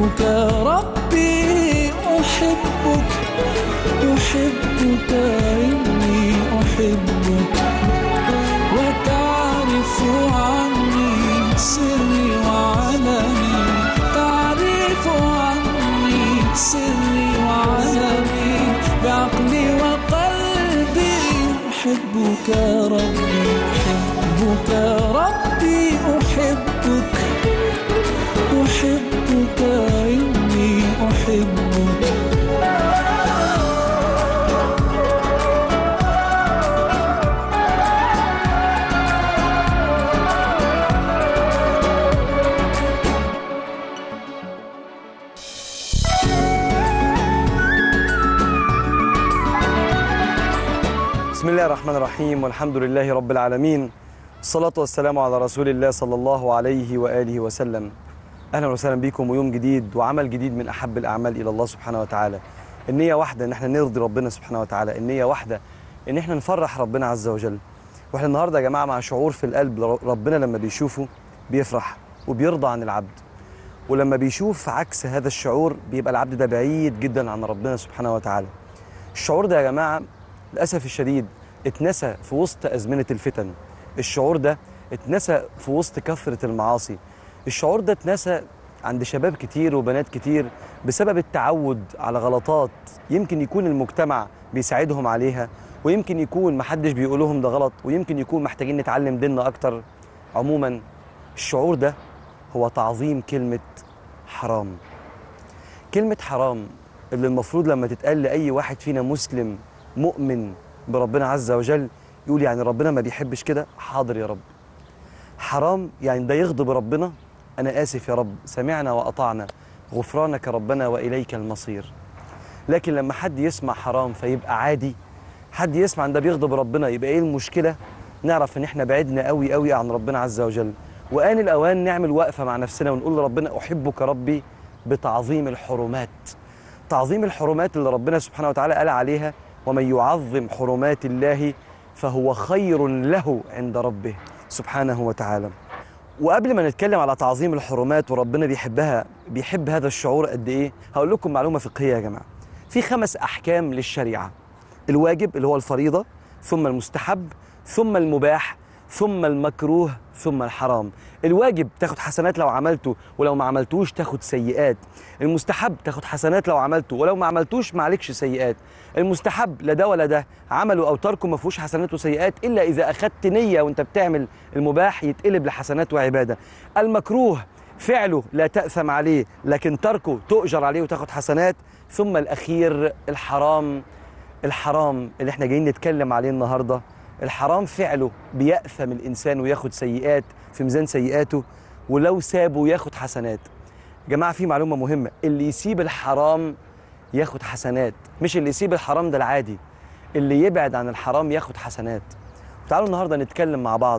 أحبك ربي أحبك أحبك إني أحبك وتعرف عني سري وعلمي تعرف عني سري وعلمي بعقلي وقلبي أحبك ربي أحبك ربي أحبك أحبك إني أحبك بسم الله الرحمن الرحيم والحمد لله رب العالمين الصلاة والسلام على رسول الله صلى الله عليه وآله وسلم أهلا وسهلا بكم ويوم جديد وعمل جديد من أحب الأعمال إلى الله سبحانه وتعالى النية واحدة إن احنا نرضي ربنا سبحانه وتعالى النية واحدة إن احنا نفرح ربنا عز وجل واحنا النهاردة يا جماعة مع شعور في القلب ربنا لما بيشوفه بيفرح وبيرضى عن العبد ولما بيشوف عكس هذا الشعور بيبقى العبد ده بعيد جدا عن ربنا سبحانه وتعالى الشعور ده يا جماعة للأسف الشديد اتنسى في وسط أزمنة الفتن الشعور ده اتنسى في وسط كثرة المعاصي الشعور ده اتنسى عند شباب كتير وبنات كتير بسبب التعود على غلطات يمكن يكون المجتمع بيساعدهم عليها ويمكن يكون محدش بيقول لهم ده غلط ويمكن يكون محتاجين نتعلم ديننا أكتر عموما الشعور ده هو تعظيم كلمة حرام كلمة حرام اللي المفروض لما تتقال لأي واحد فينا مسلم مؤمن بربنا عز وجل يقول يعني ربنا ما بيحبش كده حاضر يا رب حرام يعني ده يغضب ربنا أنا آسف يا رب سمعنا وأطعنا غفرانك ربنا وإليك المصير لكن لما حد يسمع حرام فيبقى عادي حد يسمع ان ده بيغضب ربنا يبقى ايه المشكله نعرف ان احنا بعدنا قوي قوي عن ربنا عز وجل وآن الأوان نعمل وقفة مع نفسنا ونقول لربنا أحبك ربي بتعظيم الحرمات تعظيم الحرمات اللي ربنا سبحانه وتعالى قال عليها ومن يعظم حرمات الله فهو خير له عند ربه سبحانه وتعالى وقبل ما نتكلم على تعظيم الحرمات وربنا بيحبها بيحب هذا الشعور قد ايه هقول لكم معلومه فقهيه يا جماعه في خمس احكام للشريعه الواجب اللي هو الفريضه ثم المستحب ثم المباح ثم المكروه ثم الحرام الواجب تاخد حسنات لو عملته ولو ما عملتوش تاخد سيئات المستحب تاخد حسنات لو عملته ولو ما عملتوش معلكش سيئات المستحب لا ده ولا ده عمله او تركه ما فيهوش حسنات وسيئات الا اذا اخدت نيه وانت بتعمل المباح يتقلب لحسنات وعباده المكروه فعله لا تأثم عليه لكن تركه تؤجر عليه وتاخد حسنات ثم الأخير الحرام الحرام اللي احنا جايين نتكلم عليه النهارده الحرام فعله بيأثم الإنسان وياخد سيئات في ميزان سيئاته ولو سابه ياخد حسنات جماعة في معلومة مهمة اللي يسيب الحرام ياخد حسنات مش اللي يسيب الحرام ده العادي اللي يبعد عن الحرام ياخد حسنات تعالوا النهاردة نتكلم مع بعض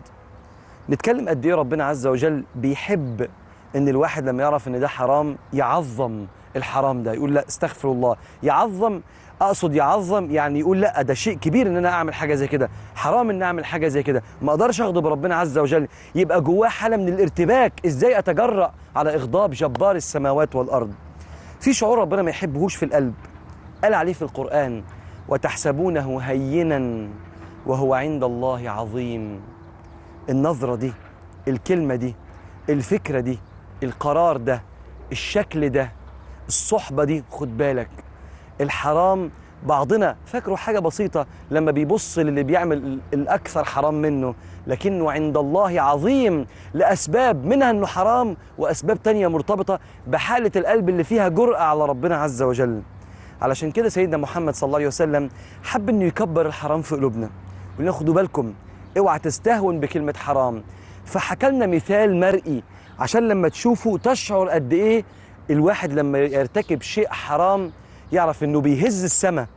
نتكلم قد ايه ربنا عز وجل بيحب ان الواحد لما يعرف ان ده حرام يعظم الحرام ده يقول لا استغفر الله يعظم اقصد يعظم يعني يقول لا ده شيء كبير ان انا اعمل حاجه زي كده حرام ان اعمل حاجه زي كده ما اقدرش اغضب ربنا عز وجل يبقى جواه حاله من الارتباك ازاي اتجرأ على اغضاب جبار السماوات والارض في شعور ربنا ما يحبهوش في القلب قال عليه في القران وتحسبونه هينا وهو عند الله عظيم النظره دي الكلمه دي الفكره دي القرار ده الشكل ده الصحبه دي خد بالك الحرام بعضنا فاكره حاجة بسيطة لما بيبص للي بيعمل الأكثر حرام منه لكنه عند الله عظيم لأسباب منها أنه حرام وأسباب تانية مرتبطة بحالة القلب اللي فيها جرأة على ربنا عز وجل علشان كده سيدنا محمد صلى الله عليه وسلم حب أنه يكبر الحرام في قلوبنا ولنا خدوا بالكم اوعى تستهون بكلمة حرام فحكى لنا مثال مرئي عشان لما تشوفوا تشعر قد إيه الواحد لما يرتكب شيء حرام يعرف انه بيهز السماء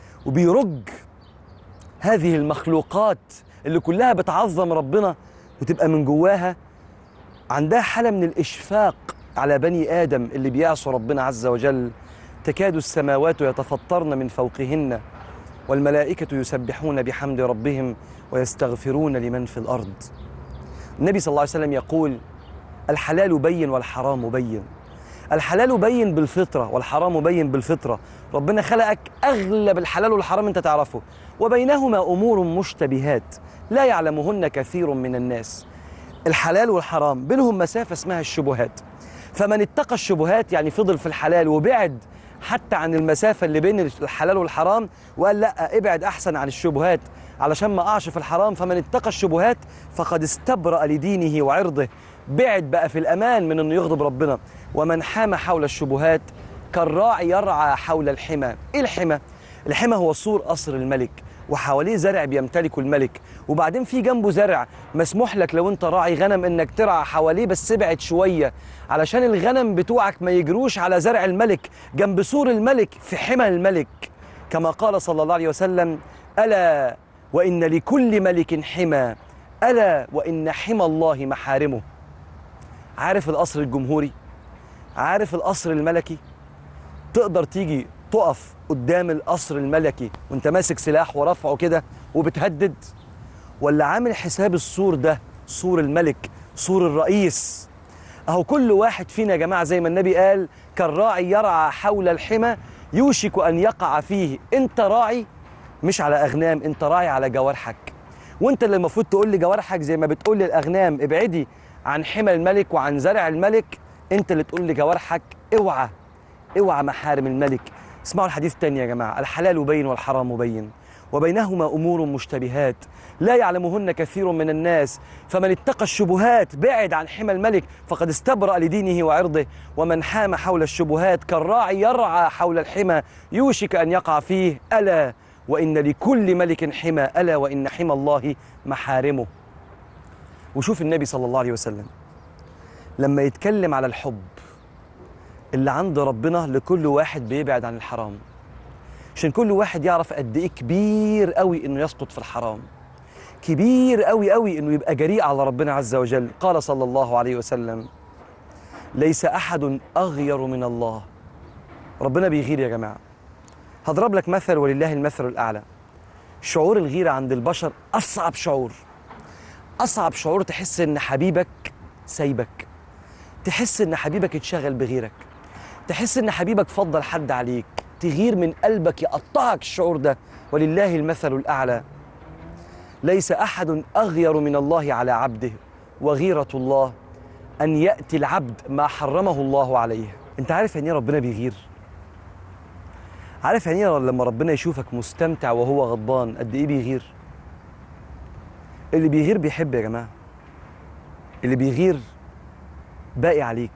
وبيرج هذه المخلوقات اللي كلها بتعظم ربنا وتبقى من جواها عندها حالة من الإشفاق على بني آدم اللي بيعصوا ربنا عز وجل تكاد السماوات يتفطرن من فوقهن والملائكة يسبحون بحمد ربهم ويستغفرون لمن في الأرض النبي صلى الله عليه وسلم يقول الحلال بين والحرام بين الحلال بين بالفطرة والحرام بين بالفطرة ربنا خلقك أغلب الحلال والحرام أنت تعرفه وبينهما أمور مشتبهات لا يعلمهن كثير من الناس الحلال والحرام بينهم مسافة اسمها الشبهات فمن اتقى الشبهات يعني فضل في الحلال وبعد حتى عن المسافة اللي بين الحلال والحرام وقال لا ابعد أحسن عن الشبهات علشان ما أقعش في الحرام فمن اتقى الشبهات فقد استبرأ لدينه وعرضه بعد بقى في الأمان من أنه يغضب ربنا ومن حام حول الشبهات كالراعي يرعى حول الحمى إيه الحمى؟ الحمى هو سور قصر الملك وحواليه زرع بيمتلكه الملك وبعدين في جنبه زرع مسموح لك لو انت راعي غنم انك ترعى حواليه بس ابعد شويه علشان الغنم بتوعك ما يجروش على زرع الملك جنب سور الملك في حمى الملك كما قال صلى الله عليه وسلم الا وان لكل ملك حمى الا وان حمى الله محارمه عارف القصر الجمهوري عارف القصر الملكي تقدر تيجي تقف قدام القصر الملكي وانت ماسك سلاح ورفعه كده وبتهدد ولا عامل حساب السور ده سور الملك سور الرئيس اهو كل واحد فينا يا جماعه زي ما النبي قال كالراعي يرعى حول الحمى يوشك ان يقع فيه انت راعي مش على اغنام انت راعي على جوارحك وانت اللي المفروض تقول لجوارحك زي ما بتقول للاغنام ابعدي عن حمى الملك وعن زرع الملك انت اللي تقول لجوارحك اوعى اوعى محارم الملك اسمعوا الحديث الثاني يا جماعه الحلال بين والحرام بين وبينهما امور مشتبهات لا يعلمهن كثير من الناس فمن اتقى الشبهات بعد عن حمى الملك فقد استبرأ لدينه وعرضه ومن حام حول الشبهات كالراعي يرعى حول الحمى يوشك ان يقع فيه الا وان لكل ملك حمى الا وان حمى الله محارمه وشوف النبي صلى الله عليه وسلم لما يتكلم على الحب اللي عند ربنا لكل واحد بيبعد عن الحرام عشان كل واحد يعرف قد ايه كبير قوي انه يسقط في الحرام كبير قوي قوي انه يبقى جريء على ربنا عز وجل قال صلى الله عليه وسلم ليس احد اغير من الله ربنا بيغير يا جماعه هضرب لك مثل ولله المثل الاعلى شعور الغيره عند البشر اصعب شعور اصعب شعور تحس ان حبيبك سايبك تحس ان حبيبك اتشغل بغيرك تحس ان حبيبك فضل حد عليك تغير من قلبك يقطعك الشعور ده ولله المثل الاعلى ليس احد اغير من الله على عبده وغيره الله ان ياتي العبد ما حرمه الله عليه انت عارف يعني إيه ربنا بيغير عارف يعني إيه لما ربنا يشوفك مستمتع وهو غضبان قد ايه بيغير اللي بيغير بيحب يا جماعه اللي بيغير باقي عليك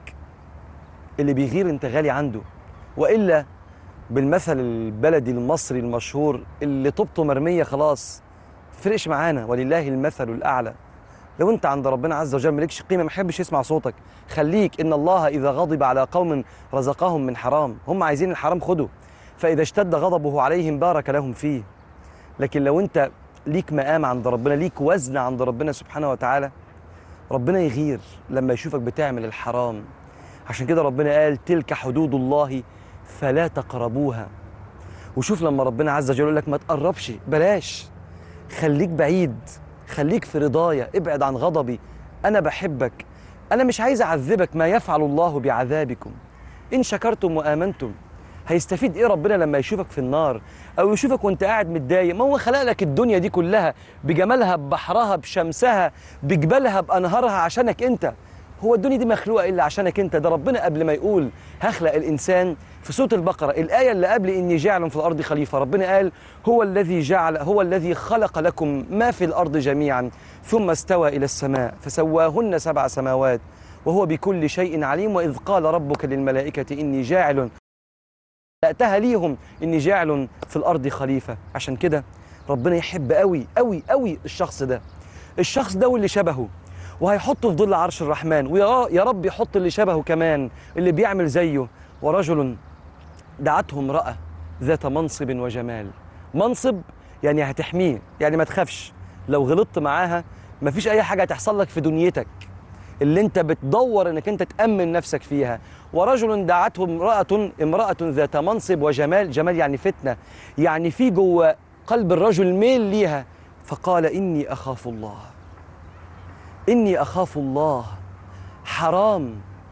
اللي بيغير انت غالي عنده والا بالمثل البلدي المصري المشهور اللي طوبته مرميه خلاص تفرقش معانا ولله المثل الاعلى لو انت عند ربنا عز وجل مالكش قيمه ما يحبش يسمع صوتك خليك ان الله اذا غضب على قوم رزقهم من حرام هم عايزين الحرام خده فاذا اشتد غضبه عليهم بارك لهم فيه لكن لو انت ليك مقام عند ربنا ليك وزن عند ربنا سبحانه وتعالى ربنا يغير لما يشوفك بتعمل الحرام عشان كده ربنا قال تلك حدود الله فلا تقربوها وشوف لما ربنا عز وجل يقول لك ما تقربش بلاش خليك بعيد خليك في رضايا ابعد عن غضبي انا بحبك انا مش عايز اعذبك ما يفعل الله بعذابكم ان شكرتم وامنتم هيستفيد ايه ربنا لما يشوفك في النار او يشوفك وانت قاعد متضايق ما هو خلق لك الدنيا دي كلها بجمالها ببحرها بشمسها بجبالها بانهارها عشانك انت هو الدنيا دي مخلوقه الا عشانك انت ده ربنا قبل ما يقول هخلق الانسان في سوره البقره الايه اللي قبل اني جاعل في الارض خليفه ربنا قال هو الذي جعل هو الذي خلق لكم ما في الارض جميعا ثم استوى الى السماء فسواهن سبع سماوات وهو بكل شيء عليم واذ قال ربك للملائكه اني جاعل لأتها ليهم إني جاعل في الأرض خليفة عشان كده ربنا يحب قوي قوي قوي الشخص ده الشخص ده واللي شبهه وهيحطه في ظل عرش الرحمن ويا يا رب يحط اللي شبهه كمان اللي بيعمل زيه ورجل دعته امرأة ذات منصب وجمال منصب يعني هتحميه يعني ما تخافش لو غلطت معاها مفيش أي حاجة هتحصل لك في دنيتك اللي انت بتدور انك انت تأمن نفسك فيها ورجل دعته امرأة امرأة ذات منصب وجمال جمال يعني فتنة يعني في جوه قلب الرجل ميل ليها فقال إني أخاف الله إني أخاف الله حرام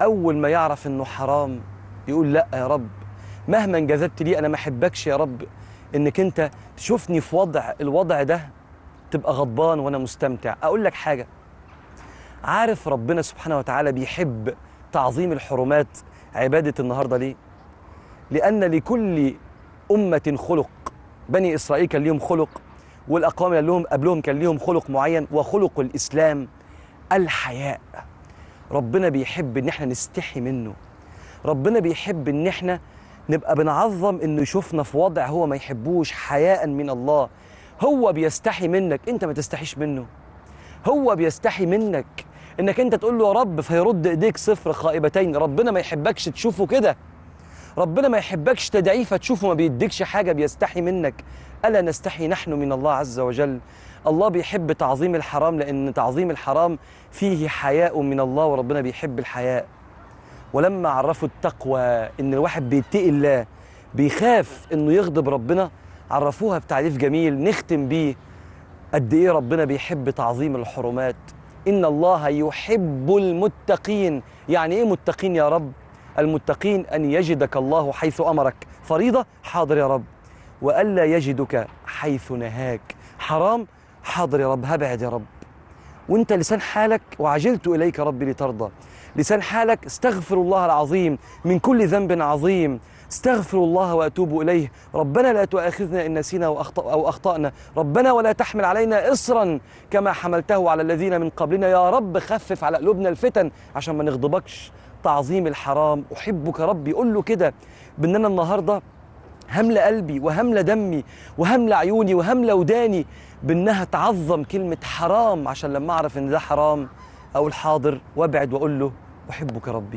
اول ما يعرف انه حرام يقول لا يا رب مهما انجذبت لي انا ما احبكش يا رب انك انت تشوفني في وضع الوضع ده تبقى غضبان وانا مستمتع اقول لك حاجه عارف ربنا سبحانه وتعالى بيحب تعظيم الحرمات عباده النهارده ليه لان لكل امه خلق بني اسرائيل كان ليهم خلق والاقوام اللي لهم قبلهم كان ليهم خلق معين وخلق الاسلام الحياء ربنا بيحب ان احنا نستحي منه ربنا بيحب ان احنا نبقى بنعظم انه يشوفنا في وضع هو ما يحبوش حياء من الله هو بيستحي منك انت ما تستحيش منه هو بيستحي منك انك انت تقول له يا رب فيرد ايديك صفر خائبتين ربنا ما يحبكش تشوفه كده ربنا ما يحبكش تدعيه فتشوفه ما بيديكش حاجه بيستحي منك الا نستحي نحن من الله عز وجل الله بيحب تعظيم الحرام لان تعظيم الحرام فيه حياء من الله وربنا بيحب الحياء ولما عرفوا التقوى ان الواحد بيتقي الله بيخاف انه يغضب ربنا عرفوها بتعريف جميل نختم بيه قد ايه ربنا بيحب تعظيم الحرمات ان الله يحب المتقين يعني ايه متقين يا رب المتقين ان يجدك الله حيث امرك فريضه حاضر يا رب والا يجدك حيث نهاك حرام حاضر يا رب هبعد يا رب وانت لسان حالك وعجلت اليك ربي لترضى لسان حالك استغفر الله العظيم من كل ذنب عظيم استغفر الله واتوب اليه ربنا لا تؤاخذنا ان نسينا وأخطأ او اخطانا ربنا ولا تحمل علينا اصرا كما حملته على الذين من قبلنا يا رب خفف على قلوبنا الفتن عشان ما نغضبكش تعظيم الحرام احبك ربي قول له كده بان انا النهارده هملى قلبي وهملى دمي وهملى عيوني وهملى وداني بانها تعظم كلمه حرام عشان لما اعرف ان ده حرام اقول حاضر وابعد واقول له احبك ربي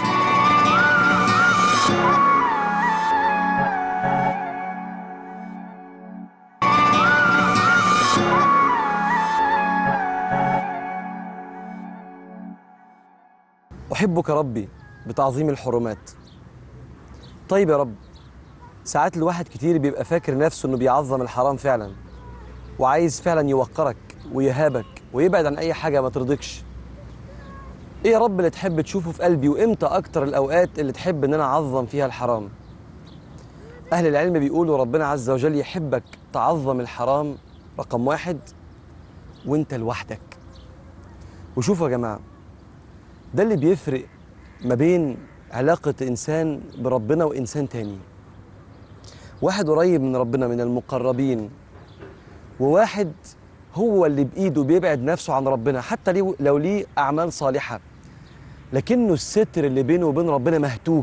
احبك ربي بتعظيم الحرمات طيب يا رب ساعات الواحد كتير بيبقى فاكر نفسه انه بيعظم الحرام فعلا وعايز فعلا يوقرك ويهابك ويبعد عن اي حاجه ما ترضيكش ايه يا رب اللي تحب تشوفه في قلبي وامتى اكتر الاوقات اللي تحب ان انا اعظم فيها الحرام اهل العلم بيقولوا ربنا عز وجل يحبك تعظم الحرام رقم واحد وانت لوحدك وشوفوا يا جماعه ده اللي بيفرق ما بين علاقة إنسان بربنا وإنسان تاني واحد قريب من ربنا من المقربين وواحد هو اللي بإيده بيبعد نفسه عن ربنا حتى ليه- لو ليه أعمال صالحة لكنه الستر اللي بينه وبين ربنا مهتوك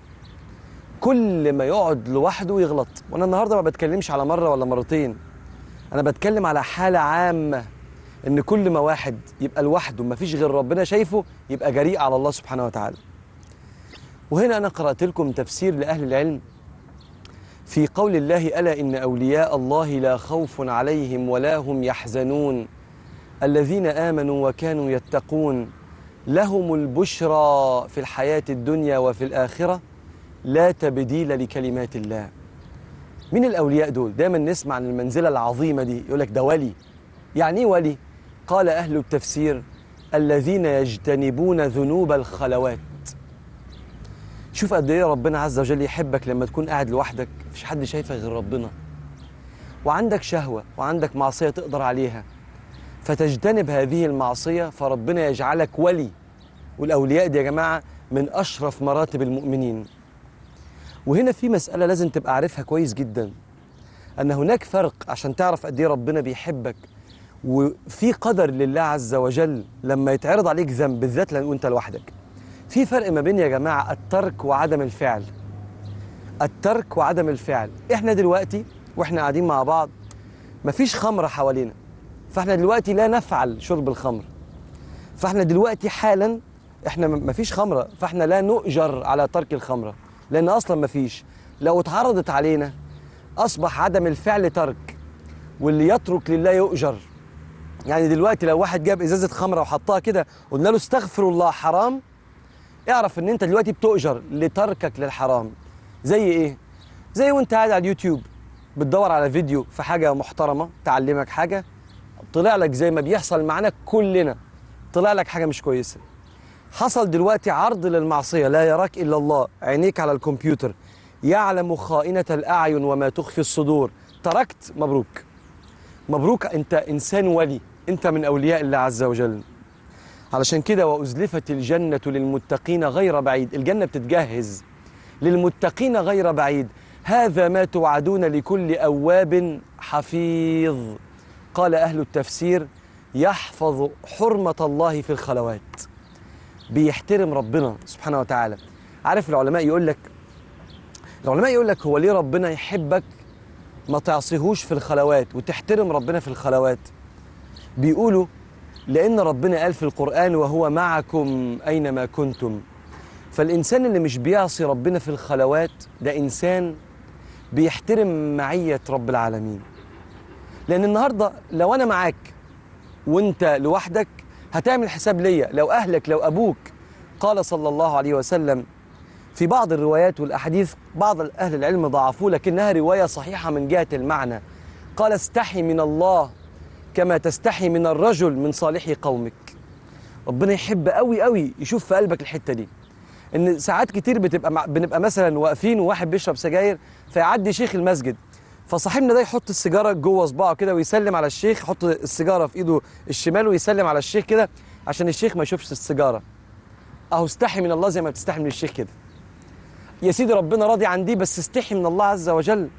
كل ما يقعد لوحده يغلط وأنا النهاردة ما بتكلمش على مرة ولا مرتين أنا بتكلم على حالة عامة إن كل ما واحد يبقى لوحده مفيش غير ربنا شايفه يبقى جريء على الله سبحانه وتعالى وهنا أنا قرأت لكم تفسير لأهل العلم في قول الله ألا إن أولياء الله لا خوف عليهم ولا هم يحزنون الذين آمنوا وكانوا يتقون لهم البشرى في الحياة الدنيا وفي الآخرة لا تبديل لكلمات الله مين الأولياء دول؟ دايما نسمع عن المنزلة العظيمة دي يقول لك ده ولي يعني إيه ولي؟ قال أهل التفسير الذين يجتنبون ذنوب الخلوات شوف قد ايه ربنا عز وجل يحبك لما تكون قاعد لوحدك مفيش حد شايفك غير ربنا وعندك شهوة وعندك معصية تقدر عليها فتجتنب هذه المعصية فربنا يجعلك ولي والأولياء دي يا جماعة من أشرف مراتب المؤمنين وهنا في مسألة لازم تبقى عارفها كويس جدا أن هناك فرق عشان تعرف قد ايه ربنا بيحبك وفي قدر لله عز وجل لما يتعرض عليك ذنب بالذات لو انت لوحدك في فرق ما بين يا جماعة الترك وعدم الفعل الترك وعدم الفعل احنا دلوقتي واحنا قاعدين مع بعض مفيش خمرة حوالينا فاحنا دلوقتي لا نفعل شرب الخمر فاحنا دلوقتي حالا احنا م- مفيش خمرة فاحنا لا نؤجر على ترك الخمرة لان اصلا مفيش لو اتعرضت علينا اصبح عدم الفعل ترك واللي يترك لله يؤجر يعني دلوقتي لو واحد جاب ازازه خمره وحطها كده قلنا له استغفر الله حرام اعرف ان انت دلوقتي بتؤجر لتركك للحرام زي ايه زي وانت قاعد على اليوتيوب بتدور على فيديو في حاجه محترمه تعلمك حاجه طلع لك زي ما بيحصل معانا كلنا طلع لك حاجه مش كويسه حصل دلوقتي عرض للمعصية لا يراك إلا الله عينيك على الكمبيوتر يعلم خائنة الأعين وما تخفي الصدور تركت مبروك مبروك أنت إنسان ولي أنت من أولياء الله عز وجل علشان كده وأزلفت الجنة للمتقين غير بعيد الجنة بتتجهز للمتقين غير بعيد هذا ما توعدون لكل أواب حفيظ قال أهل التفسير يحفظ حرمة الله في الخلوات بيحترم ربنا سبحانه وتعالى عارف العلماء يقول لك العلماء يقول لك هو ليه ربنا يحبك ما تعصيهوش في الخلوات وتحترم ربنا في الخلوات بيقولوا لأن ربنا قال في القرآن وهو معكم أينما كنتم فالإنسان اللي مش بيعصي ربنا في الخلوات ده إنسان بيحترم معية رب العالمين لأن النهاردة لو أنا معاك وأنت لوحدك هتعمل حساب ليا لو أهلك لو أبوك قال صلى الله عليه وسلم في بعض الروايات والأحاديث بعض أهل العلم ضعفوه لكنها رواية صحيحة من جهة المعنى قال استحي من الله كما تستحي من الرجل من صالح قومك ربنا يحب قوي قوي يشوف في قلبك الحتة دي ان ساعات كتير بتبقى مع... بنبقى مثلا واقفين وواحد بيشرب سجاير فيعدي شيخ المسجد فصاحبنا ده يحط السيجاره جوه صباعه كده ويسلم على الشيخ يحط السيجاره في ايده الشمال ويسلم على الشيخ كده عشان الشيخ ما يشوفش السيجاره اهو استحي من الله زي ما بتستحي من الشيخ كده يا سيدي ربنا راضي عن دي بس استحي من الله عز وجل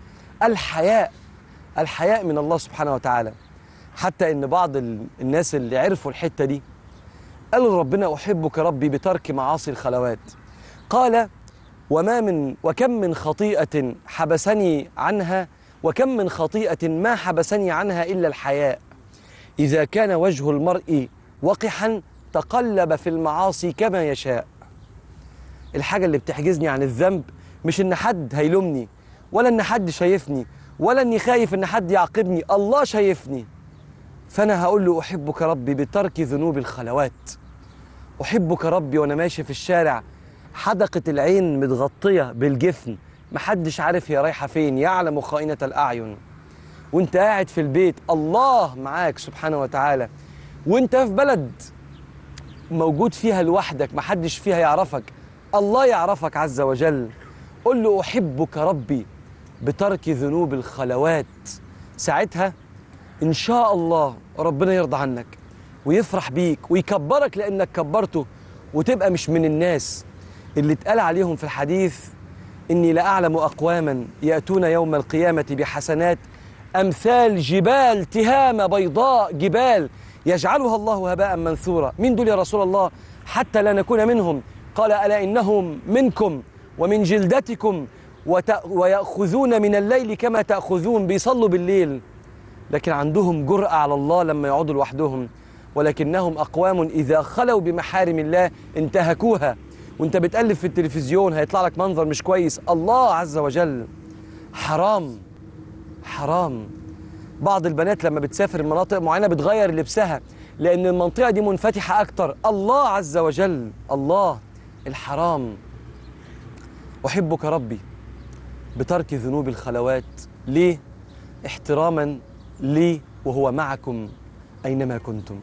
الحياء الحياء من الله سبحانه وتعالى حتى ان بعض ال- الناس اللي عرفوا الحته دي قالوا ربنا احبك ربي بترك معاصي الخلوات قال وما من وكم من خطيئه حبسني عنها وكم من خطيئه ما حبسني عنها الا الحياء اذا كان وجه المرء وقحا تقلب في المعاصي كما يشاء الحاجه اللي بتحجزني عن الذنب مش ان حد هيلومني ولا ان حد شايفني ولا اني خايف ان حد يعاقبني الله شايفني فانا هقول له احبك ربي بترك ذنوب الخلوات احبك ربي وانا ماشي في الشارع حدقه العين متغطيه بالجفن محدش عارف هي رايحه فين يعلم خائنه الاعين وانت قاعد في البيت الله معاك سبحانه وتعالى وانت في بلد موجود فيها لوحدك محدش فيها يعرفك الله يعرفك عز وجل قل له احبك ربي بترك ذنوب الخلوات ساعتها ان شاء الله ربنا يرضى عنك ويفرح بيك ويكبرك لانك كبرته وتبقى مش من الناس اللي اتقال عليهم في الحديث اني لاعلم اقواما ياتون يوم القيامه بحسنات امثال جبال تهامه بيضاء جبال يجعلها الله هباء منثورا مين دول يا رسول الله حتى لا نكون منهم قال الا انهم منكم ومن جلدتكم وت... وياخذون من الليل كما تاخذون بيصلوا بالليل لكن عندهم جرأة على الله لما يقعدوا لوحدهم ولكنهم أقوام إذا خلوا بمحارم الله انتهكوها وانت بتقلب في التلفزيون هيطلع لك منظر مش كويس الله عز وجل حرام حرام بعض البنات لما بتسافر مناطق معينة بتغير لبسها لأن المنطقة دي منفتحة أكتر الله عز وجل الله الحرام أحبك ربي بترك ذنوب الخلوات ليه؟ احتراما لي وهو معكم أينما كنتم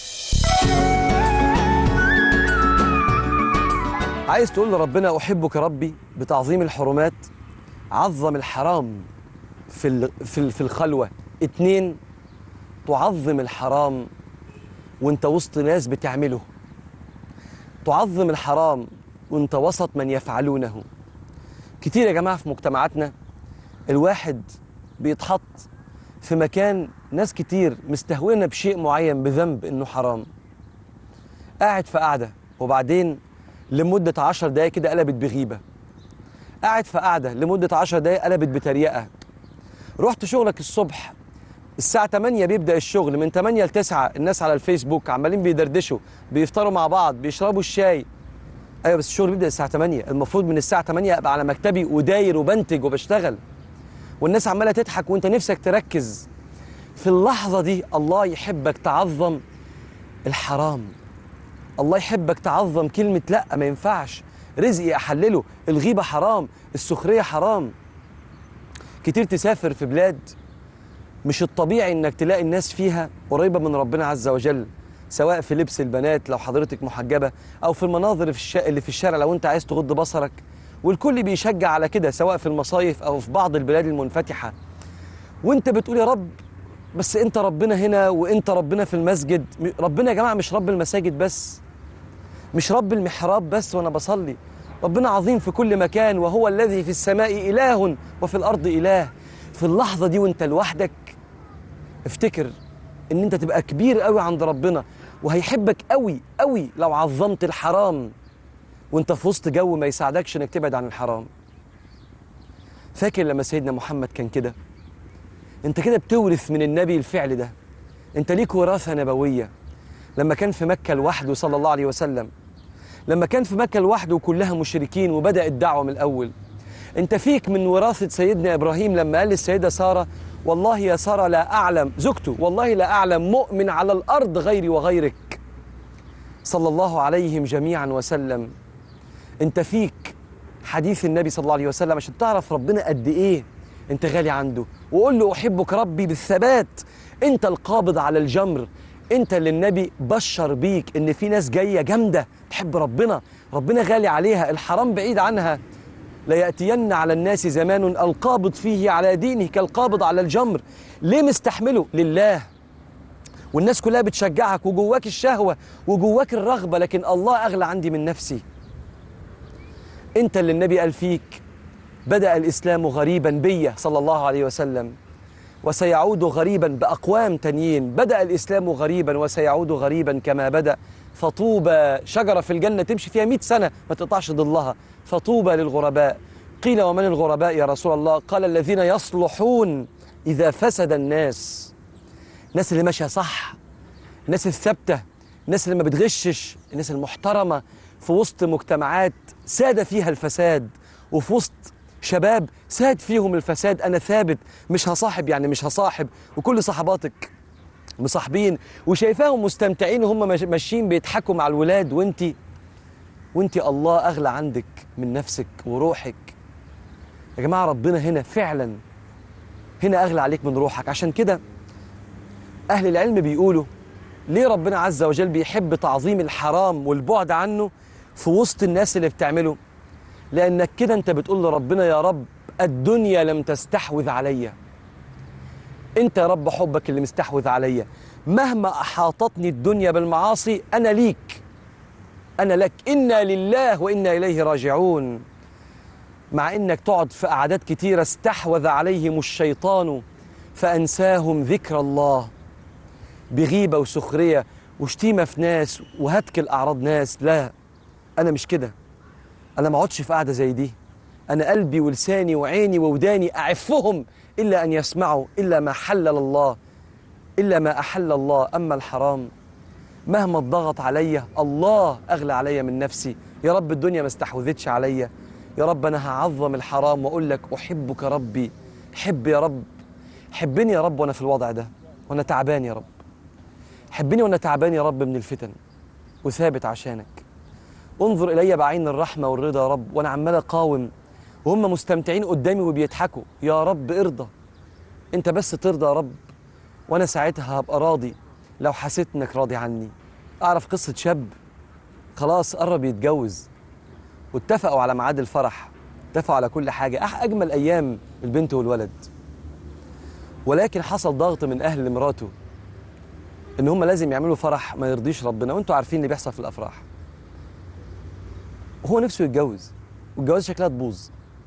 عايز تقول لربنا أحبك ربي بتعظيم الحرمات عظم الحرام في ال- في ال- في الخلوة اتنين تعظم الحرام وانت وسط ناس بتعمله تعظم الحرام وانت وسط من يفعلونه كتير يا جماعة في مجتمعاتنا الواحد بيتحط في مكان ناس كتير مستهونة بشيء معين بذنب انه حرام قاعد في قعدة وبعدين لمدة عشر دقايق كده قلبت بغيبة قاعد في قعدة لمدة عشر دقايق قلبت بتريقة رحت شغلك الصبح الساعة 8 بيبدأ الشغل من 8 ل 9 الناس على الفيسبوك عمالين بيدردشوا بيفطروا مع بعض بيشربوا الشاي ايوه بس الشغل بيبدأ الساعة 8 المفروض من الساعة 8 ابقى على مكتبي وداير وبنتج وبشتغل والناس عمالة تضحك وانت نفسك تركز في اللحظة دي الله يحبك تعظم الحرام الله يحبك تعظم كلمة لا ما ينفعش رزقي أحلله الغيبة حرام السخرية حرام كتير تسافر في بلاد مش الطبيعي انك تلاقي الناس فيها قريبة من ربنا عز وجل سواء في لبس البنات لو حضرتك محجبة أو في المناظر اللي في, الش... اللي في الشارع لو أنت عايز تغض بصرك والكل بيشجع على كده سواء في المصايف أو في بعض البلاد المنفتحة وأنت بتقول يا رب بس أنت ربنا هنا وأنت ربنا في المسجد م- ربنا يا جماعة مش رب المساجد بس مش رب المحراب بس وأنا بصلي ربنا عظيم في كل مكان وهو الذي في السماء إله وفي الأرض إله في اللحظة دي وأنت لوحدك افتكر ان انت تبقى كبير قوي عند ربنا وهيحبك قوي قوي لو عظمت الحرام وانت في وسط جو ما يساعدكش انك تبعد عن الحرام فاكر لما سيدنا محمد كان كده انت كده بتورث من النبي الفعل ده انت ليك وراثة نبوية لما كان في مكة لوحده صلى الله عليه وسلم لما كان في مكة لوحده وكلها مشركين وبدأ الدعوة من الأول انت فيك من وراثة سيدنا إبراهيم لما قال للسيدة سارة والله يا سارة لا أعلم زوجته والله لا أعلم مؤمن على الأرض غيري وغيرك صلى الله عليهم جميعا وسلم انت فيك حديث النبي صلى الله عليه وسلم عشان تعرف ربنا قد ايه انت غالي عنده وقول له احبك ربي بالثبات انت القابض على الجمر انت اللي النبي بشر بيك ان في ناس جايه جامده تحب ربنا ربنا غالي عليها الحرام بعيد عنها ليأتين على الناس زمان القابض فيه على دينه كالقابض على الجمر ليه مستحمله لله والناس كلها بتشجعك وجواك الشهوة وجواك الرغبة لكن الله أغلى عندي من نفسي أنت اللي النبي قال فيك بدأ الإسلام غريبا بي صلى الله عليه وسلم وسيعود غريبا بأقوام تانيين بدأ الإسلام غريبا وسيعود غريبا كما بدأ فطوبى شجرة في الجنة تمشي فيها مئة سنة ما تقطعش ظلها فطوبى للغرباء قيل ومن الغرباء يا رسول الله قال الذين يصلحون إذا فسد الناس الناس اللي ماشية صح الناس الثابتة الناس اللي ما بتغشش الناس المحترمة في وسط مجتمعات ساد فيها الفساد وفي وسط شباب ساد فيهم الفساد أنا ثابت مش هصاحب يعني مش هصاحب وكل صحباتك مصاحبين وشايفاهم مستمتعين وهم ماش- ماشيين بيضحكوا مع الولاد وانتي وانتي الله أغلى عندك من نفسك وروحك يا جماعة ربنا هنا فعلا هنا أغلى عليك من روحك عشان كده أهل العلم بيقولوا ليه ربنا عز وجل بيحب تعظيم الحرام والبعد عنه في وسط الناس اللي بتعمله لأنك كده أنت بتقول لربنا يا رب الدنيا لم تستحوذ عليا أنت يا رب حبك اللي مستحوذ عليا مهما أحاطتني الدنيا بالمعاصي أنا ليك أنا لك إنا لله وإنا إليه راجعون مع إنك تقعد في قعدات كتيرة استحوذ عليهم الشيطان فأنساهم ذكر الله بغيبة وسخرية وشتيمة في ناس وهتك الأعراض ناس لا أنا مش كده أنا ما اقعدش في قعدة زي دي أنا قلبي ولساني وعيني ووداني أعفهم إلا أن يسمعوا إلا ما حلل الله إلا ما أحل الله أما الحرام مهما اتضغط عليا الله أغلى عليا من نفسي يا رب الدنيا ما استحوذتش عليا يا رب أنا هعظم الحرام وأقول لك أحبك ربي حب يا رب حبني يا رب وأنا في الوضع ده وأنا تعبان يا رب حبني وأنا تعبان يا رب من الفتن وثابت عشانك انظر إلي بعين الرحمة والرضا يا رب وأنا عمال أقاوم وهم مستمتعين قدامي وبيضحكوا يا رب ارضى أنت بس ترضى يا رب وأنا ساعتها هبقى راضي لو حسيت إنك راضي عني أعرف قصة شاب خلاص قرب يتجوز واتفقوا على ميعاد الفرح اتفقوا على كل حاجة أح أجمل أيام البنت والولد ولكن حصل ضغط من أهل مراته إن هم لازم يعملوا فرح ما يرضيش ربنا وأنتوا عارفين اللي بيحصل في الأفراح هو نفسه يتجوز والجواز شكلها تبوظ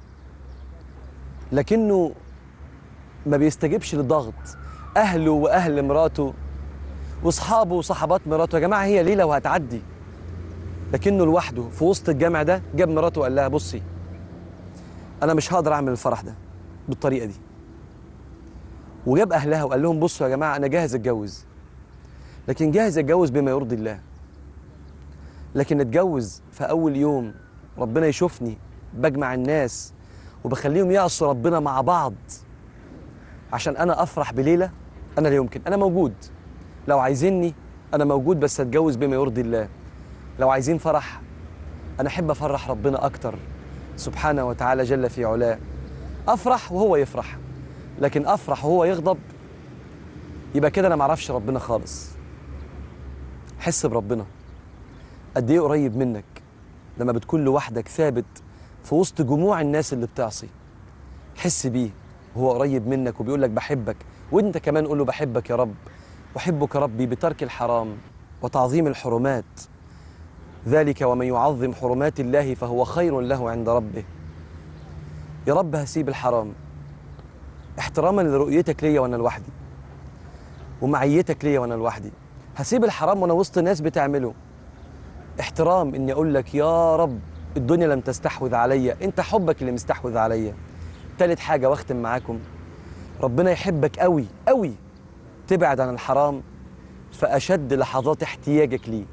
لكنه ما بيستجيبش للضغط أهله وأهل مراته واصحابه وصحبات مراته يا جماعه هي ليله وهتعدي لكنه لوحده في وسط الجامع ده جاب مراته وقال لها بصي انا مش هقدر اعمل الفرح ده بالطريقه دي وجاب اهلها وقال لهم بصوا يا جماعه انا جاهز اتجوز لكن جاهز اتجوز بما يرضي الله لكن اتجوز في اول يوم ربنا يشوفني بجمع الناس وبخليهم يعصوا ربنا مع بعض عشان انا افرح بليله انا لا يمكن انا موجود لو عايزيني انا موجود بس اتجوز بما يرضي الله لو عايزين فرح انا احب افرح ربنا اكتر سبحانه وتعالى جل في علاه افرح وهو يفرح لكن افرح وهو يغضب يبقى كده انا معرفش ربنا خالص حس بربنا قد ايه قريب منك لما بتكون لوحدك ثابت في وسط جموع الناس اللي بتعصي حس بيه وهو قريب منك وبيقول لك بحبك وانت كمان قول له بحبك يا رب احبك ربي بترك الحرام وتعظيم الحرمات ذلك ومن يعظم حرمات الله فهو خير له عند ربه يا رب هسيب الحرام احتراما لرؤيتك ليا وانا لوحدي ومعيتك ليا وانا لوحدي هسيب الحرام وانا وسط ناس بتعمله احترام اني اقول لك يا رب الدنيا لم تستحوذ عليا انت حبك اللي مستحوذ عليا تالت حاجه واختم معاكم ربنا يحبك قوي قوي تبعد عن الحرام في اشد لحظات احتياجك ليه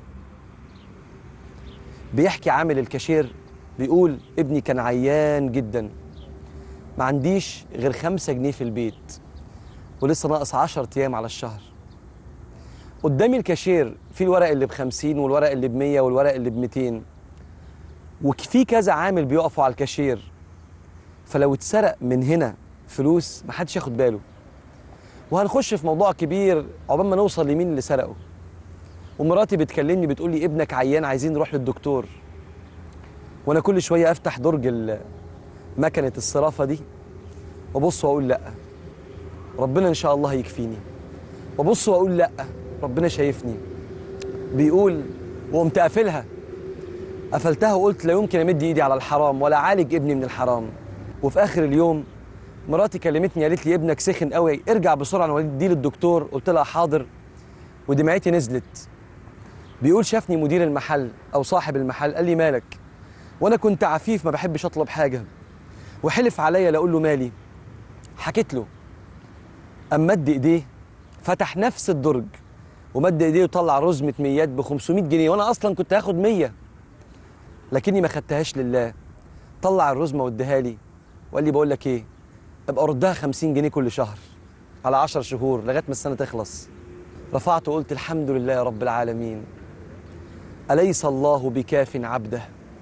بيحكي عامل الكاشير بيقول ابني كان عيان جدا ما عنديش غير خمسة جنيه في البيت ولسه ناقص عشر أيام على الشهر قدامي الكاشير في الورق اللي بخمسين والورق اللي بمية والورق اللي بميتين وفي كذا عامل بيقفوا على الكاشير فلو اتسرق من هنا فلوس محدش ياخد باله وهنخش في موضوع كبير عقبال ما نوصل لمين اللي سرقه ومراتي بتكلمني بتقول لي ابنك عيان عايزين نروح للدكتور وانا كل شويه افتح درج ال- مكنه الصرافه دي وابص واقول لا ربنا ان شاء الله هيكفيني وابص واقول لا ربنا شايفني بيقول وقمت قافلها قفلتها وقلت لا يمكن امد ايدي على الحرام ولا اعالج ابني من الحرام وفي اخر اليوم مراتي كلمتني قالت لي ابنك سخن قوي ارجع بسرعه نوديه للدكتور قلت لها حاضر ودمعتي نزلت بيقول شافني مدير المحل او صاحب المحل قال لي مالك وانا كنت عفيف ما بحبش اطلب حاجه وحلف عليا لا اقول له مالي حكيت له اما مد ايديه فتح نفس الدرج ومد ايديه وطلع رزمه ميات ب 500 جنيه وانا اصلا كنت هاخد 100 لكني ما خدتهاش لله طلع الرزمه واداها لي وقال لي بقول لك ايه ابقى ردها 50 جنيه كل شهر على 10 شهور لغايه ما السنه تخلص رفعت وقلت الحمد لله يا رب العالمين أليس الله بكاف عبده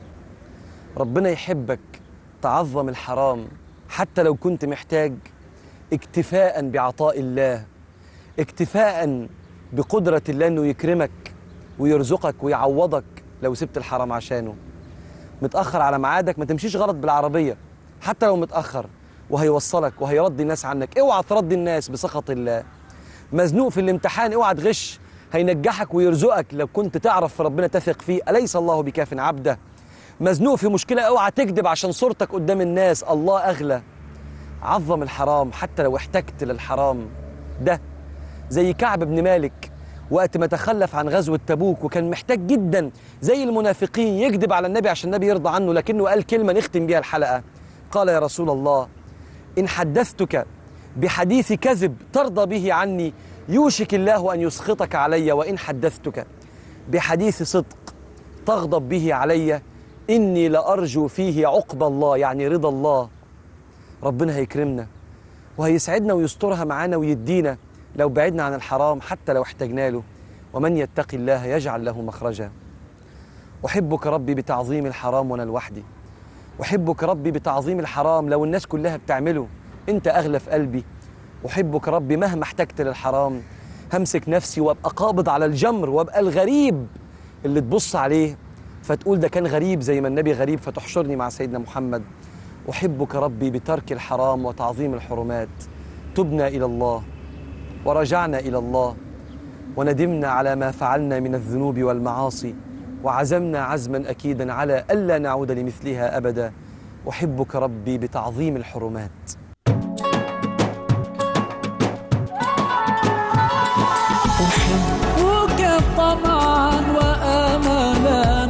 ربنا يحبك تعظم الحرام حتى لو كنت محتاج اكتفاء بعطاء الله اكتفاء بقدرة الله انه يكرمك ويرزقك ويعوضك لو سبت الحرام عشانه متأخر على ميعادك ما تمشيش غلط بالعربية حتى لو متأخر وهيوصلك وهيرضي الناس عنك اوعى ترضي الناس بسخط الله مزنوق في الامتحان اوعى تغش هينجحك ويرزقك لو كنت تعرف في ربنا تثق فيه أليس الله بكاف عبده مزنوق في مشكلة اوعى تكذب عشان صورتك قدام الناس الله أغلى عظم الحرام حتى لو احتجت للحرام ده زي كعب بن مالك وقت ما تخلف عن غزوة تبوك وكان محتاج جدا زي المنافقين يكذب على النبي عشان النبي يرضى عنه لكنه قال كلمة نختم بيها الحلقة قال يا رسول الله إن حدثتك بحديث كذب ترضى به عني يوشك الله أن يسخطك علي وإن حدثتك بحديث صدق تغضب به علي إني لأرجو فيه عقب الله يعني رضا الله ربنا هيكرمنا وهيسعدنا ويسترها معانا ويدينا لو بعدنا عن الحرام حتى لو احتجنا له ومن يتق الله يجعل له مخرجا أحبك ربي بتعظيم الحرام وأنا لوحدي أحبك ربي بتعظيم الحرام لو الناس كلها بتعمله أنت أغلى في قلبي أحبك ربي مهما احتجت للحرام همسك نفسي وابقى قابض على الجمر وابقى الغريب اللي تبص عليه فتقول ده كان غريب زي ما النبي غريب فتحشرني مع سيدنا محمد أحبك ربي بترك الحرام وتعظيم الحرمات تبنا إلى الله ورجعنا إلى الله وندمنا على ما فعلنا من الذنوب والمعاصي وعزمنا عزما أكيدا على ألا نعود لمثلها أبدا أحبك ربي بتعظيم الحرمات أحبك طمعا وآملا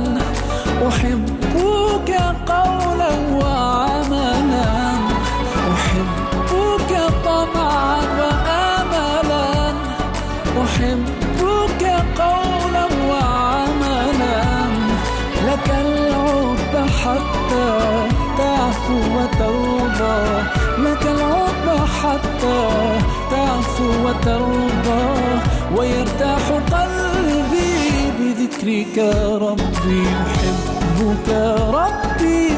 أحبك قولا وعملا أحبك طمعا وآملا أحبك قولا وعملا لك العب حتى تعفو وترضى لك العب حتى تعفو وترضى ويرتاح قلبي بذكرك ربي أحبك ربي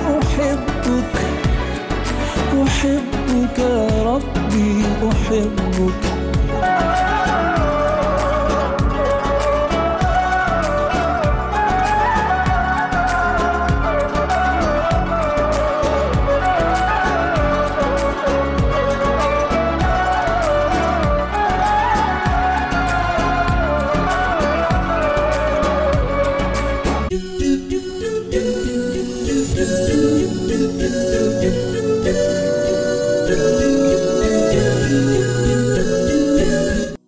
أحبك أحبك ربي أحبك